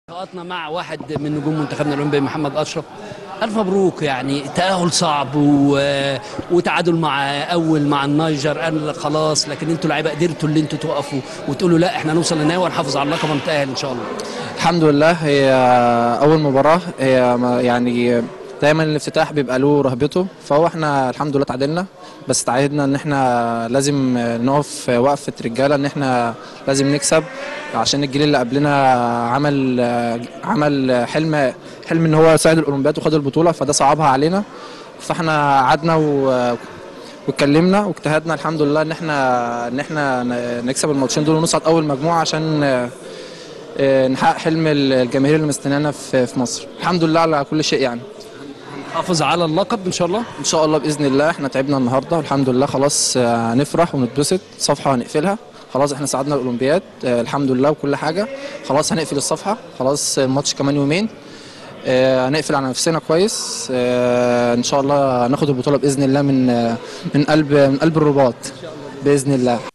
لقاءاتنا مع واحد من نجوم منتخبنا الاولمبي محمد اشرف الف مبروك يعني تاهل صعب و... وتعادل مع اول مع النيجر قال خلاص لكن انتوا لعيبه قدرتوا اللي انتوا توقفوا وتقولوا لا احنا نوصل للنهائي ونحافظ على اللقب ونتاهل ان شاء الله الحمد لله هي اول مباراه هي ما- يعني دايما الافتتاح بيبقى له رهبته فهو احنا الحمد لله تعادلنا بس تعهدنا ان احنا لازم نقف وقفه رجاله ان احنا لازم نكسب عشان الجيل اللي قبلنا عمل عمل حلم حلم ان هو يصعد الاولمبياد وخد البطوله فده صعبها علينا فاحنا قعدنا و واتكلمنا واجتهدنا الحمد لله ان احنا ان احنا نكسب الماتشين دول ونصعد اول مجموعه عشان آه، نحقق حلم الجماهير اللي مستنانا في في مصر الحمد لله على كل شيء يعني حافظ على اللقب ان شاء الله ان شاء الله باذن الله احنا تعبنا النهارده والحمد لله خلاص آه، هنفرح ونتبسط صفحه هنقفلها خلاص احنا صعدنا الاولمبياد آه، الحمد لله وكل حاجه خلاص هنقفل الصفحه خلاص الماتش كمان يومين آه، هنقفل على نفسنا كويس آه، ان شاء الله هناخد البطوله باذن الله من آه، من قلب من قلب الرباط باذن الله